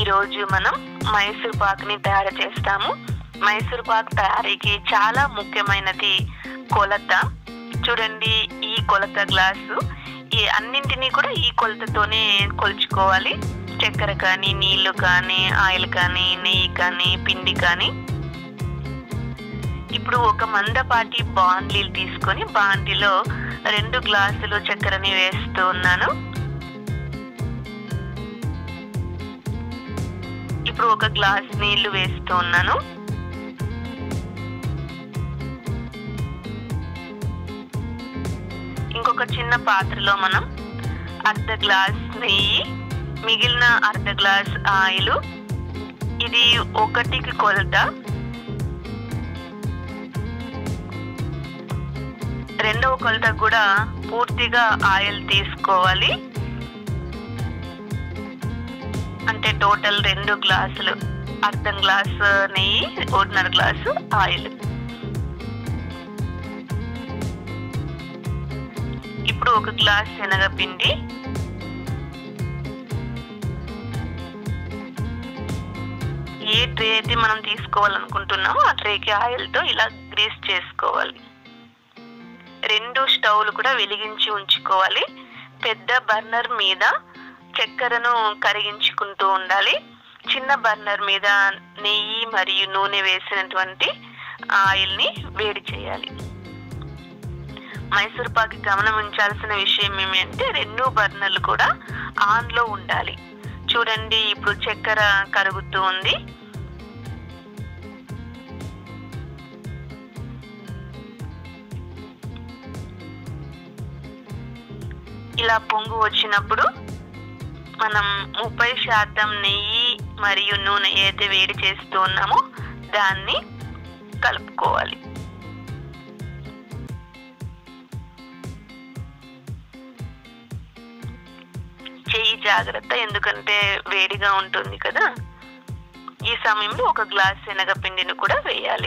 ఈరోజు మనం మైసూర్ పాక్ని తయారు చేస్తాము మైసూర్ పాక్ తయారీకి చాలా ముఖ్యమైనది కొలత చూడండి ఈ కొలత గ్లాసు ఈ అన్నింటినీ కూడా ఈ కొలతతోనే కొలుచుకోవాలి చక్కెర కానీ నీళ్లు కానీ ఆయిల్ కానీ నెయ్యి కానీ పిండి కానీ ఇప్పుడు ఒక మందపాటి బాండ్లీలు తీసుకొని బాండీలో రెండు గ్లాసులు చక్కెరని వేస్తూ ఉన్నాను ఇప్పుడు ఒక గ్లాస్ నీళ్లు వేస్తూ ఉన్నాను ఇంకొక చిన్న పాత్రలో మనం అర్ధ గ్లాస్ నెయ్యి మిగిలిన అర్ధ గ్లాస్ ఆయిల్ ఇది ఒకటికి కొలత రెండవ కొలత కూడా పూర్తిగా ఆయిల్ తీసుకోవాలి అంటే టోటల్ రెండు గ్లాసులు అర్ధం గ్లాసు నెయ్యి ఒకటిన్నర గ్లాసు ఆయిల్ ఇప్పుడు ఒక గ్లాస్ శనగపిండి ఏ ట్రే అయితే మనం తీసుకోవాలనుకుంటున్నామో ఆ ట్రేకి ఆయిల్తో ఇలా గ్రీస్ చేసుకోవాలి రెండు స్టవ్లు కూడా వెలిగించి ఉంచుకోవాలి పెద్ద బర్నర్ మీద చక్కెరను కరిగించుకుంటూ ఉండాలి చిన్న బర్నర్ మీద నెయ్యి మరియు నూనె వేసినటువంటి ఆయిల్ని వేడి చేయాలి మైసూర్ పాకి గమనించాల్సిన విషయం ఏమంటే రెండు బర్నర్లు కూడా ఆన్లో ఉండాలి చూడండి ఇప్పుడు చక్కెర కరుగుతూ ఉంది ఇలా పొంగు వచ్చినప్పుడు మనం ముప్పై శాతం నెయ్యి మరియు నూనె ఏదైతే వేడి చేస్తూ ఉన్నామో దాన్ని కలుపుకోవాలి చెయ్యి జాగ్రత్త ఎందుకంటే వేడిగా ఉంటుంది కదా ఈ సమయంలో ఒక గ్లాస్ శనగపిండిని కూడా వేయాలి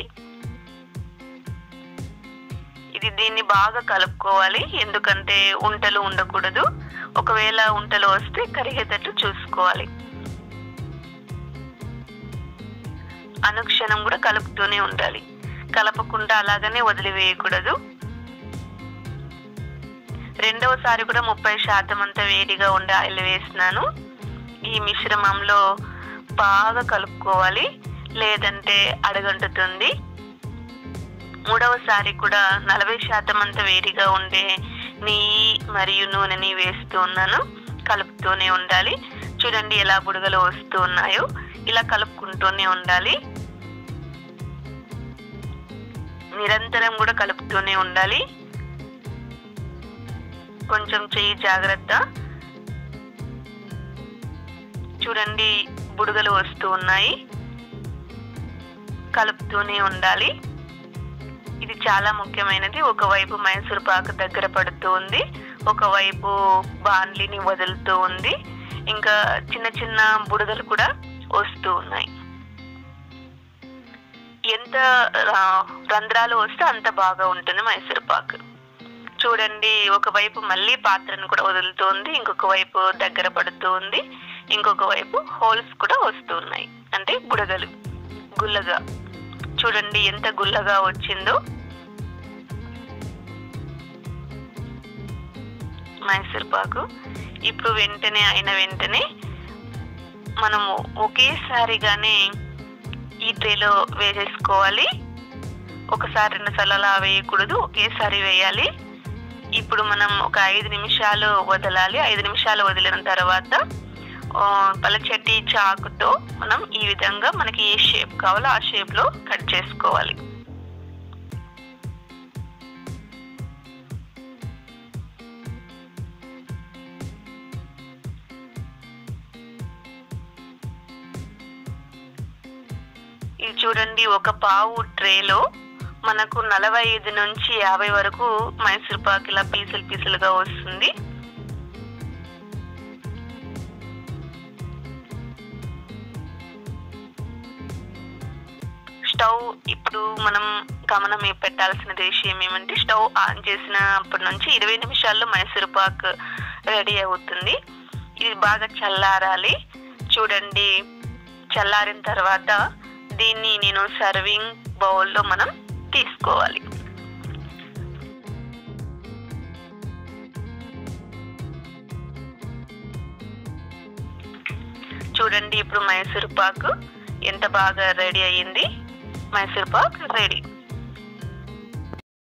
ఇది దీన్ని బాగా కలుపుకోవాలి ఎందుకంటే ఉంటలు ఉండకూడదు ఒకవేళ ఉంటలు వస్తే కరిగేటట్లు చూసుకోవాలి అనుక్షణం కూడా కలుపుతూనే ఉండాలి కలపకుండా అలాగనే వదిలివేయకూడదు రెండవసారి కూడా ముప్పై శాతం అంత వేడిగా ఉండే ఆయిల్ వేసినాను ఈ మిశ్రమంలో బాగా కలుపుకోవాలి లేదంటే అడగంటుతుంది మూడవసారి కూడా నలభై శాతం అంత వేడిగా ఉండే నెయ్యి మరియు నూనెని వేస్తూ ఉన్నాను కలుపుతూనే ఉండాలి చూడండి ఎలా బుడగలు వస్తూ ఉన్నాయో ఇలా కలుపుకుంటూనే ఉండాలి నిరంతరం కూడా కలుపుతూనే ఉండాలి కొంచెం చెయ్యి జాగ్రత్త చూడండి బుడగలు వస్తూ ఉన్నాయి కలుపుతూనే ఉండాలి ఇది చాలా ముఖ్యమైనది ఒకవైపు మైసూర్ పాకు దగ్గర పడుతూ ఉంది ఒకవైపు బాన్లీని వదులుతూ ఉంది ఇంకా చిన్న చిన్న బుడగలు కూడా వస్తూ ఉన్నాయి ఎంత ఆ, రంధ్రాలు వస్తే అంత బాగా ఉంటుంది మైసూర్ పాకు చూడండి ఒకవైపు మళ్ళీ పాత్రను కూడా వదులుతుంది ఇంకొక వైపు దగ్గర పడుతూ ఉంది ఇంకొక వైపు హోల్స్ కూడా వస్తూ ఉన్నాయి అంటే బుడగలు గుల్లగా చూడండి ఎంత గుల్లగా వచ్చిందో మైసూర్ పాకు ఇప్పుడు వెంటనే అయిన వెంటనే మనము ఒకేసారిగానే ఈ ట్రేలో వేసేసుకోవాలి ఒకసారి రెండు సార్లు అలా వేయకూడదు ఒకేసారి వేయాలి ఇప్పుడు మనం ఒక ఐదు నిమిషాలు వదలాలి ఐదు నిమిషాలు వదిలిన తర్వాత ఆ, పలచటి చాకుతో మనం ఈ విధంగా మనకి ఏ షేప్ కావాలో ఆ షేప్లో కట్ చేసుకోవాలి ఇది చూడండి ఒక పావు ట్రేలో మనకు నలభై ఐదు నుంచి యాభై వరకు మైసూర్ పాక్ ఇలా పీసులు పీసులుగా వస్తుంది స్టవ్ ఇప్పుడు మనం గమనం ఏ- పెట్టాల్సిన విషయం ఏమంటే స్టవ్ ఆన్ చేసినప్పటి నుంచి ఇరవై నిమిషాల్లో మైసూర్ పాక్ రెడీ అవుతుంది ఇది బాగా చల్లారాలి చూడండి చల్లారిన తర్వాత దీన్ని నేను సర్వింగ్ బౌల్లో మనం తీసుకోవాలి చూడండి ఇప్పుడు మైసూర్ పాకు ఎంత బాగా రెడీ అయ్యింది మైసూర్ పాక్ రెడీ